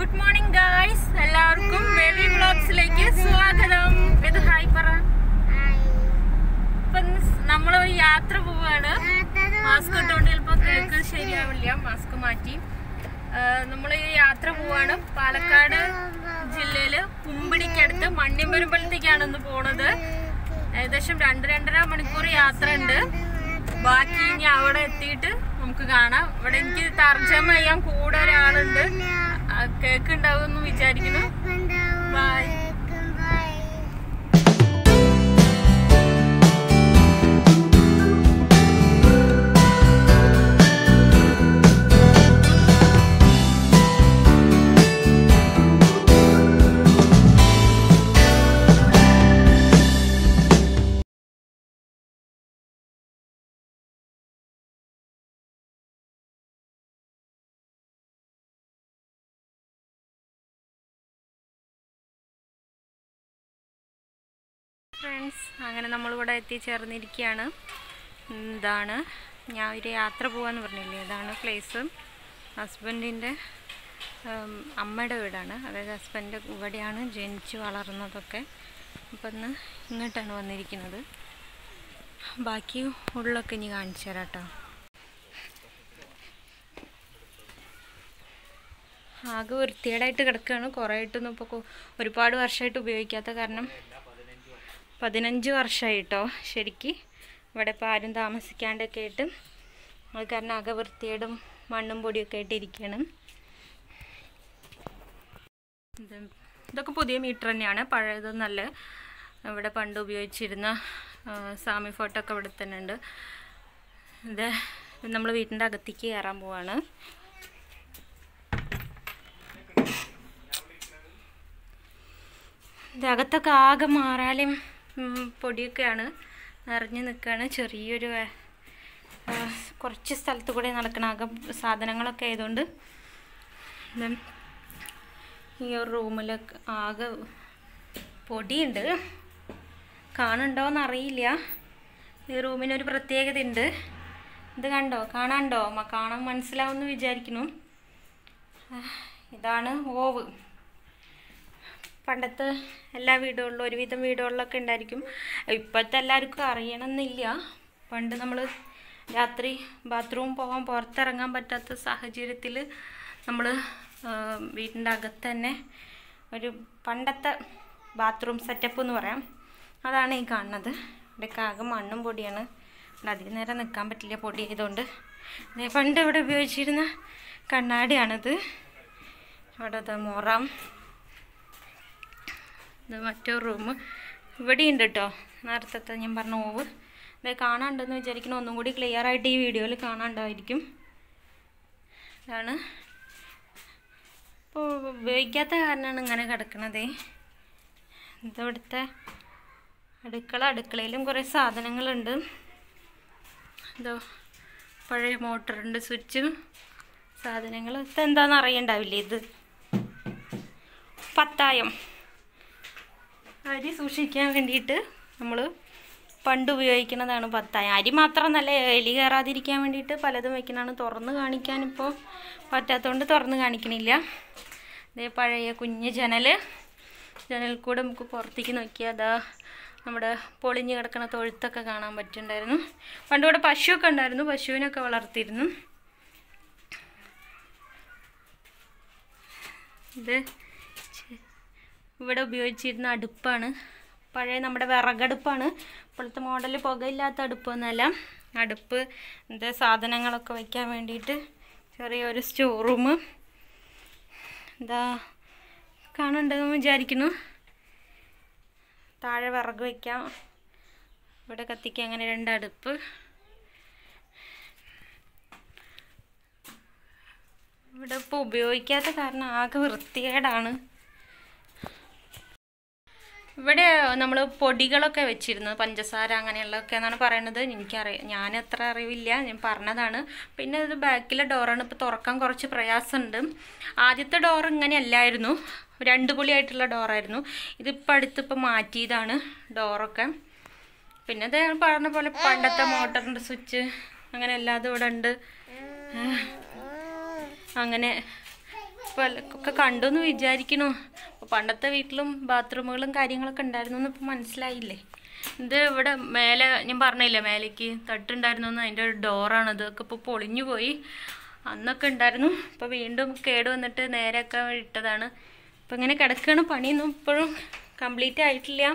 good morning guys എല്ലാവർക്കും baby വ്ളോഗ്സിലേക്ക് സ്വാഗതം ഇത് ഹായ് പറ ഇപ്പൊ നമ്മൾ ഒരു യാത്ര പോവാണ് മാസ്ക് ഇട്ടുകൊണ്ട് ചിലപ്പോൾ കേൾക്ക് ശരിയാവില്ല മാസ്ക് മാറ്റി നമ്മൾ ഈ യാത്ര പോവാണ് പാലക്കാട് ജില്ലയില് കുമ്പിടിക്കടുത്ത് മണ്ണിമ്പരുമ്പലത്തേക്കാണ് ഇന്ന് പോണത് ഏകദേശം രണ്ട് രണ്ടര മണിക്കൂർ യാത്ര ഉണ്ട് ബാക്കി ഇനി അവിടെ എത്തിയിട്ട് നമുക്ക് കാണാം ഇവിടെ എനിക്ക് തർജ്ജമ ചെയ്യാൻ കൂടെ ഒരാളുണ്ട് ആ, കേക്ക് ഉണ്ടാവും എന്ന് വിചാരിക്കുന്നു ബൈ ഫ്രണ്ട്സ് അങ്ങനെ നമ്മളിവിടെ എത്തിച്ചേർന്നിരിക്കുകയാണ് ഇതാണ് ഞാൻ ഒരു യാത്ര പോകാന്ന് പറഞ്ഞില്ലേ ഇതാണ് പ്ലേസ് ഹസ്ബൻഡിൻ്റെ അമ്മയുടെ വീടാണ് അതായത് ഹസ്ബൻഡ് ഇവിടെയാണ് ജനിച്ച് വളർന്നതൊക്കെ അപ്പം ഇന്ന് ഇങ്ങോട്ടാണ് വന്നിരിക്കുന്നത് ബാക്കി ഉള്ളൊക്കെ ഇനി കാണിച്ചു തരാം കേട്ടോ ആകെ വൃത്തികേടായിട്ട് കിടക്കുകയാണ് കുറേ ആയിട്ടൊന്നും ഇപ്പോൾ ഒരുപാട് വർഷമായിട്ട് ഉപയോഗിക്കാത്ത കാരണം പതിനഞ്ച് വർഷമായി കേട്ടോ ശരിക്ക് ഇവിടെ ഇപ്പോൾ ആരും താമസിക്കാണ്ടൊക്കെ ആയിട്ട് അത് കാരണം ആകെ വൃത്തിയേടും മണ്ണും പൊടിയൊക്കെ ആയിട്ട് ഇരിക്കുകയാണ് ഇത് ഇതൊക്കെ പുതിയ മീറ്റർ തന്നെയാണ് പഴയതൊന്നല്ല ഇവിടെ പണ്ട് ഉപയോഗിച്ചിരുന്ന ആ, സാമി ഫോട്ടോ ഒക്കെ ഇവിടെ തന്നെ ഉണ്ട് ഇത് നമ്മൾ വീട്ടിൻ്റെ അകത്തേക്ക് കയറാൻ പോവാണ് ഇത് അകത്തൊക്കെ ആകെ മാറാലും ഉം, പൊടിയൊക്കെയാണ് നിറഞ്ഞു നിൽക്കുകയാണ് ചെറിയൊരു ആ, കുറച്ച് സ്ഥലത്ത് കൂടെ നടക്കണം ആകെ സാധനങ്ങളൊക്കെ ആയതുകൊണ്ട് ഇത് ഈ ഒരു റൂമിലൊക്കെ ആകെ പൊടിയുണ്ട് കാണുന്നുണ്ടോയെന്ന് അറിയില്ല ഈ റൂമിനൊരു പ്രത്യേകത ഉണ്ട് ഇത് കണ്ടോ കാണാണ്ടോ മ- കാണാൻ മനസ്സിലാവുമെന്ന് വിചാരിക്കുന്നു ആ, ഇതാണ് ഓവ് പണ്ടത്തെ എല്ലാ വീടുകളിലും ഒരുവിധം വീടുകളിലൊക്കെ ഉണ്ടായിരിക്കും ഇപ്പോഴത്തെ എല്ലാവർക്കും അറിയണമെന്നില്ല പണ്ട് നമ്മൾ രാത്രി ബാത്റൂം പോകാൻ പുറത്തിറങ്ങാൻ പറ്റാത്ത സാഹചര്യത്തിൽ നമ്മൾ വീടിൻ്റെ അകത്ത് തന്നെ ഒരു പണ്ടത്തെ ബാത്റൂം സെറ്റപ്പ് എന്ന് പറയാം അതാണ് ഈ കാണുന്നത് ഇവിടെയൊക്കെ ആകെ മണ്ണും പൊടിയാണ് ഇവിടെ അധികം നേരം നിൽക്കാൻ പറ്റില്ല പൊടി ആയതുകൊണ്ട് ദേ പണ്ട് ഇവിടെ ഉപയോഗിച്ചിരുന്ന കണ്ണാടിയാണിത് അവിടെ ദാ മുറം ഇത് മറ്റൊരു റൂം ഇവിടെ ഉണ്ട് കേട്ടോ നേരത്തെ ഞാൻ പറഞ്ഞ ഓവ് ഇത് കാണാണ്ടെന്ന് വിചാരിക്കണം ഒന്നും കൂടി ക്ലിയർ ആയിട്ട് ഈ വീഡിയോയിൽ കാണാണ്ടായിരിക്കും ഇതാണ് ഇപ്പോൾ ഉപയോഗിക്കാത്ത കാരണമാണ് ഇങ്ങനെ കിടക്കണതേ ഇതവിടുത്തെ അടുക്കള അടുക്കളയിലും കുറേ സാധനങ്ങളുണ്ട് ഇതോ പഴയ മോട്ടറുണ്ട് സ്വിച്ചും സാധനങ്ങൾ ഇതെന്താണെന്ന് അറിയണ്ടാവില്ലേ ഇത് പത്തായം അരി സൂക്ഷിക്കാൻ വേണ്ടിയിട്ട് നമ്മൾ പണ്ട് ഉപയോഗിക്കുന്നതാണ് പത്തായം അരി മാത്രം നല്ല എലി കയറാതിരിക്കാൻ വേണ്ടിയിട്ട് പലതും വെക്കുന്നതാണ് തുറന്ന് കാണിക്കാൻ ഇപ്പോൾ പറ്റാത്തതുകൊണ്ട് തുറന്ന് കാണിക്കണില്ല ഇതേ പഴയ കുഞ്ഞ് ജനൽ ജനൽ കൂടെ നമുക്ക് പുറത്തേക്ക് നോക്കിയാൽ അതാ നമ്മുടെ പൊളിഞ്ഞ് കിടക്കുന്ന തൊഴുത്തൊക്കെ കാണാൻ പറ്റുന്നുണ്ടായിരുന്നു പണ്ട് ഇവിടെ പശുവൊക്കെ ഉണ്ടായിരുന്നു പശുവിനൊക്കെ വളർത്തിയിരുന്നു ഇത് ചെ- ഇവിടെ ഉപയോഗിച്ചിരുന്ന അടുപ്പാണ് പഴയ നമ്മുടെ വിറകടുപ്പാണ് ഇപ്പോഴത്തെ മോഡൽ പുകയില്ലാത്ത അടുപ്പൊന്നുമല്ല അടുപ്പ് ഇത് സാധനങ്ങളൊക്കെ വയ്ക്കാൻ വേണ്ടിയിട്ട് ചെറിയൊരു സ്റ്റോർ റൂം എന്താ കാണുന്നുണ്ടെന്ന് വിചാരിക്കുന്നു താഴെ വിറക് വയ്ക്കാം ഇവിടെ കത്തിക്കാൻ അങ്ങനെ രണ്ട് അടുപ്പ് ഇവിടെ ഇപ്പോൾ ഉപയോഗിക്കാത്ത കാരണം ആകെ വൃത്തികേടാണ് ഇവിടെ നമ്മൾ പൊടികളൊക്കെ വെച്ചിരുന്നത് പഞ്ചസാര അങ്ങനെയുള്ളതൊക്കെ എന്നാണ് പറയണത് എനിക്കറിയാം ഞാൻ അത്ര അറിവില്ല ഞാൻ പറഞ്ഞതാണ് പിന്നെ ഇത് ബാക്കിലെ ഡോറാണ് ഇപ്പോൾ തുറക്കാൻ കുറച്ച് പ്രയാസമുണ്ട് ആദ്യത്തെ ഡോർ ഇങ്ങനെ അല്ലായിരുന്നു രണ്ട് പൊളിയായിട്ടുള്ള ഡോറായിരുന്നു ഇതിപ്പോൾ അടുത്തിപ്പോൾ മാറ്റിയതാണ് ഡോറൊക്കെ പിന്നെ ഇത് ഞാൻ പറഞ്ഞ പോലെ പണ്ടത്തെ മോട്ടറിൻ്റെ സ്വിച്ച് അങ്ങനെ എല്ലാതും ഇവിടെ ഉണ്ട് അങ്ങനെ പല ഒക്കെ കണ്ടു എന്ന് വിചാരിക്കണു അപ്പോൾ പണ്ടത്തെ വീട്ടിലും ബാത്റൂമുകളും കാര്യങ്ങളൊക്കെ ഉണ്ടായിരുന്നു എന്ന് ഇപ്പോൾ മനസ്സിലായില്ലേ ഇത് ഇവിടെ മേലെ ഞാൻ പറഞ്ഞില്ലേ മേലേക്ക് തട്ടുണ്ടായിരുന്നു എന്ന് അതിൻ്റെ ഡോറാണ് ഇതൊക്കെ ഇപ്പോൾ പൊളിഞ്ഞു പോയി അന്നൊക്കെ ഉണ്ടായിരുന്നു ഇപ്പോൾ വീണ്ടും കേട് വന്നിട്ട് നേരെയൊക്കെ ഇട്ടതാണ് ഇപ്പം ഇങ്ങനെ കിടക്കുകയാണ് പണിയൊന്നും ഇപ്പോഴും കംപ്ലീറ്റ് ആയിട്ടില്ല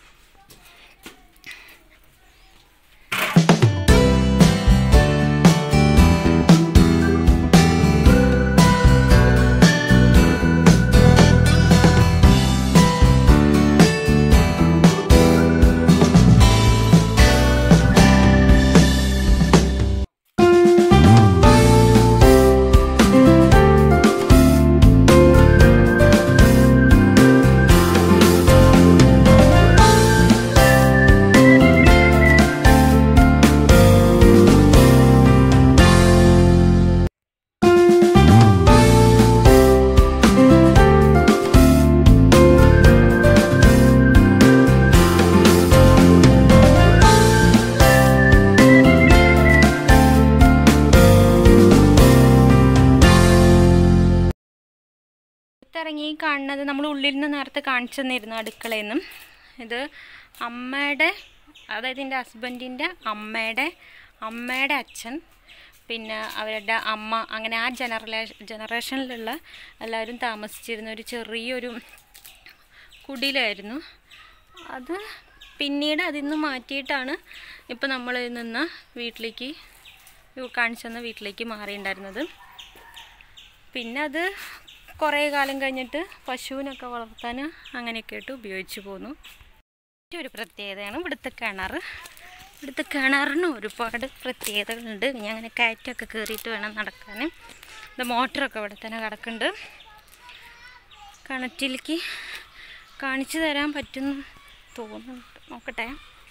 പുറത്തിറങ്ങി കാണുന്നത് നമ്മൾ ഉള്ളിൽ നിന്ന് നേരത്തെ കാണിച്ചു തന്നിരുന്നു അടുക്കളയിൽ നിന്നും ഇത് അമ്മയുടെ അതായത് എൻ്റെ ഹസ്ബൻഡിൻ്റെ അമ്മയുടെ അമ്മയുടെ അച്ഛൻ പിന്നെ അവരുടെ അമ്മ അങ്ങനെ ആ ജനറലേ ജനറേഷനിലുള്ള എല്ലാവരും താമസിച്ചിരുന്ന ഒരു ചെറിയൊരു കുടിലായിരുന്നു അത് പിന്നീട് അതിൽ നിന്ന് മാറ്റിയിട്ടാണ് ഇപ്പോൾ നമ്മൾ നിന്ന വീട്ടിലേക്ക് കാണിച്ചു തന്ന വീട്ടിലേക്ക് മാറിയിട്ടുണ്ടായിരുന്നത് പിന്നെ അത് കുറേ കാലം കഴിഞ്ഞിട്ട് പശുവിനൊക്കെ വളർത്താൻ അങ്ങനെയൊക്കെ ആയിട്ട് ഉപയോഗിച്ചു പോന്നു ഒരു പ്രത്യേകതയാണ് ഇവിടുത്തെ കിണർ ഇവിടുത്തെ കിണറിന് ഒരുപാട് പ്രത്യേകതകളുണ്ട് ഇനി അങ്ങനെ കയറ്റമൊക്കെ കയറിയിട്ട് വേണം നടക്കാൻ ഇത് മോട്ടറൊക്കെ ഇവിടെ തന്നെ കിടക്കുന്നുണ്ട് കിണറ്റിലേക്ക് കാണിച്ചു തരാൻ പറ്റുന്നു തോന്നുന്നുണ്ട് നോക്കട്ടെ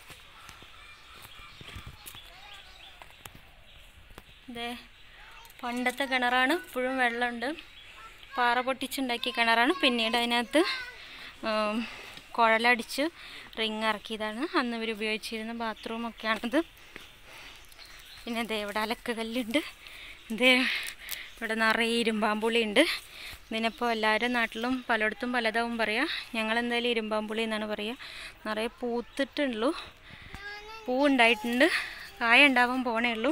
ഇതേ പണ്ടത്തെ കിണറാണ് ഇപ്പോഴും വെള്ളമുണ്ട് പാറ പൊട്ടിച്ചുണ്ടാക്കിയ കിണറാണ് പിന്നീട് അതിനകത്ത് ഉം, കുഴലടിച്ച് റിങ് ഇറക്കിയതാണ് അന്ന് ഇവർ ഉപയോഗിച്ചിരുന്ന ബാത്റൂമൊക്കെയാണിത് പിന്നെ ദേ ഇവിടെ അലക്കുകല്ലുണ്ട് ദേ ഇവിടെ നിറയെ ഇരുമ്പാമ്പുളി ഉണ്ട് ഇതിനിപ്പോൾ എല്ലാവരും നാട്ടിലും പലയിടത്തും പലതാവും പറയുക ഞങ്ങൾ എന്തായാലും ഇരുമ്പാമ്പുളി എന്നാണ് പറയുക നിറയെ പൂത്തിട്ടുള്ളൂ പൂ ഉണ്ടായിട്ടുണ്ട് കായ ഉണ്ടാവാൻ പോണേ ഉള്ളൂ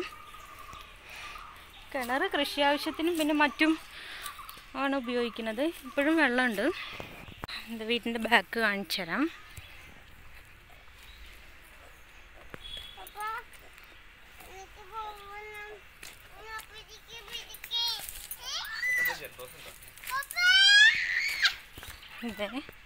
കിണർ കൃഷി ആവശ്യത്തിനും പിന്നെ മറ്റും ആണ് ഉപയോഗിക്കുന്നത് ഇപ്പോഴും വെള്ളമുണ്ട് എൻ്റെ വീട്ടിൻ്റെ ബാക്ക് കാണിച്ചു തരാം ഇതേ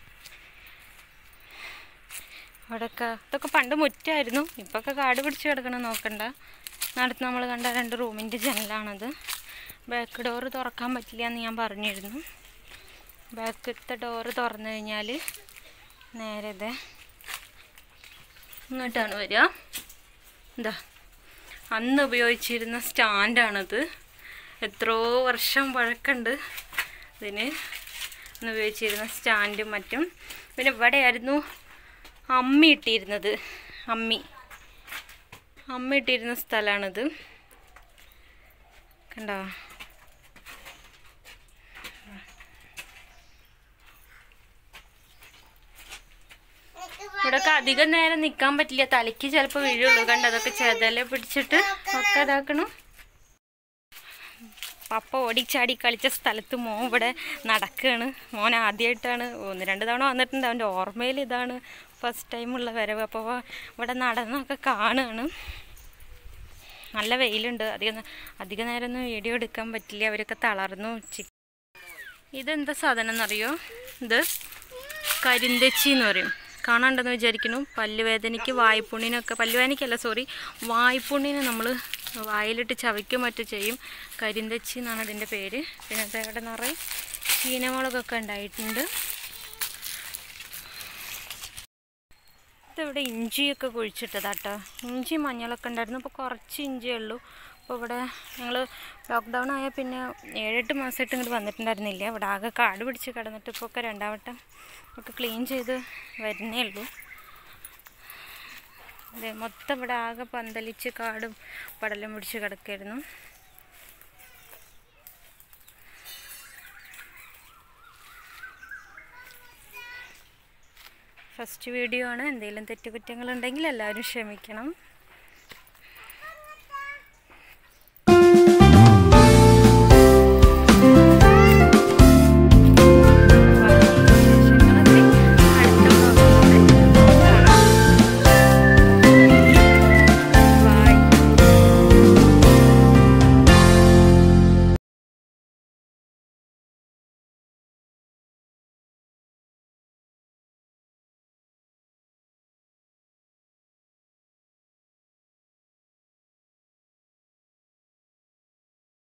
അവിടെയൊക്കെ ഇതൊക്കെ പണ്ട് മുറ്റായിരുന്നു ഇപ്പൊക്കെ കാട് പിടിച്ച് കിടക്കണം നോക്കണ്ട നടത്ത് നമ്മൾ കണ്ട രണ്ട് റൂമിൻ്റെ ജനലാണത് ബാക്ക് ഡോറ് തുറക്കാൻ പറ്റില്ല എന്ന് ഞാൻ പറഞ്ഞിരുന്നു ബാക്കത്തെ ഡോറ് തുറന്നു കഴിഞ്ഞാൽ നേരെ ഇത് ഇങ്ങോട്ടാണ് വരിക എന്താ അന്ന് ഉപയോഗിച്ചിരുന്ന സ്റ്റാൻഡാണിത് എത്രയോ വർഷം പഴക്കമുണ്ട് ഇതിന് അന്ന് ഉപയോഗിച്ചിരുന്ന സ്റ്റാൻഡും മറ്റും പിന്നെ ഇവിടെയായിരുന്നു അമ്മി ഇട്ടിരുന്നത് അമ്മി അമ്മ ഇട്ടിരുന്ന സ്ഥലമാണിത് കണ്ടോ ഇവിടെയൊക്കെ അധികം നേരം നിൽക്കാൻ പറ്റില്ല തലയ്ക്ക് ചിലപ്പോൾ വീഴുള്ളൂ കണ്ടോ അതൊക്കെ ചെതല പിടിച്ചിട്ട് ഒക്കെ ഇതാക്കണം പപ്പ ഓടിച്ചാടി കളിച്ച സ്ഥലത്ത് മോൻ ഇവിടെ നടക്കുകയാണ് മോൻ ആദ്യമായിട്ടാണ് ഒന്ന് രണ്ട് തവണ വന്നിട്ടുണ്ട് അവൻ്റെ ഓർമ്മയിൽ ഇതാണ് ഫസ്റ്റ് ടൈമുള്ള വരവ് അപ്പോൾ ഇവിടെ നടന്നൊക്കെ കാണുകയാണ് നല്ല വെയിലുണ്ട് അധികം അധിക നേരമൊന്നും വീഡിയോ എടുക്കാൻ പറ്റില്ല അവരൊക്കെ തളർന്നു ഉച്ചയ്ക്ക് ഇതെന്താ സാധനം എന്നറിയോ ഇത് കരിന്തെച്ചി എന്ന് പറയും കാണാണ്ടെന്ന് വിചാരിക്കുന്നു പല്ലുവേദനയ്ക്ക് വായ്പുണ്ണിനൊക്കെ പല്ലുവേദനയ്ക്കല്ല സോറി വായ്പുണ്ണിന് നമ്മൾ വായിലിട്ട് ചവയ്ക്കും മറ്റും ചെയ്യും കരിന്തെച്ചി എന്നാണ് അതിൻ്റെ പേര് പിന്നെ അത് ഇവിടെ നിറയെ ചീനമുളകൊക്കെ ഉണ്ടായിട്ടുണ്ട് ഇതിവിടെ ഇഞ്ചിയൊക്കെ കുഴിച്ചിട്ടതാട്ടോ ഇഞ്ചി മഞ്ഞളൊക്കെ ഉണ്ടായിരുന്നു ഇപ്പോൾ കുറച്ച് ഇഞ്ചിയേ ഉള്ളൂ അപ്പോൾ ഇവിടെ ഞങ്ങൾ ലോക്ക്ഡൗൺ ആയ പിന്നെ ഏഴെട്ട് മാസമായിട്ട് ഇങ്ങോട്ട് വന്നിട്ടുണ്ടായിരുന്നില്ല ഇവിടെ ആകെ കാട് പിടിച്ച് കിടന്നിട്ട് ഇപ്പോൾ ഒക്കെ രണ്ടാം വട്ടം ഒക്കെ ക്ലീൻ ചെയ്ത് വരുന്നേ ഉള്ളൂ അതെ മൊത്തം ഇവിടെ ആകെ പന്തലിച്ച് കാടും പടലും പിടിച്ച് കിടക്കായിരുന്നു ഫസ്റ്റ് വീഡിയോ ആണ് എന്തെങ്കിലും തെറ്റുകുറ്റങ്ങളുണ്ടെങ്കിൽ എല്ലാവരും ക്ഷമിക്കണം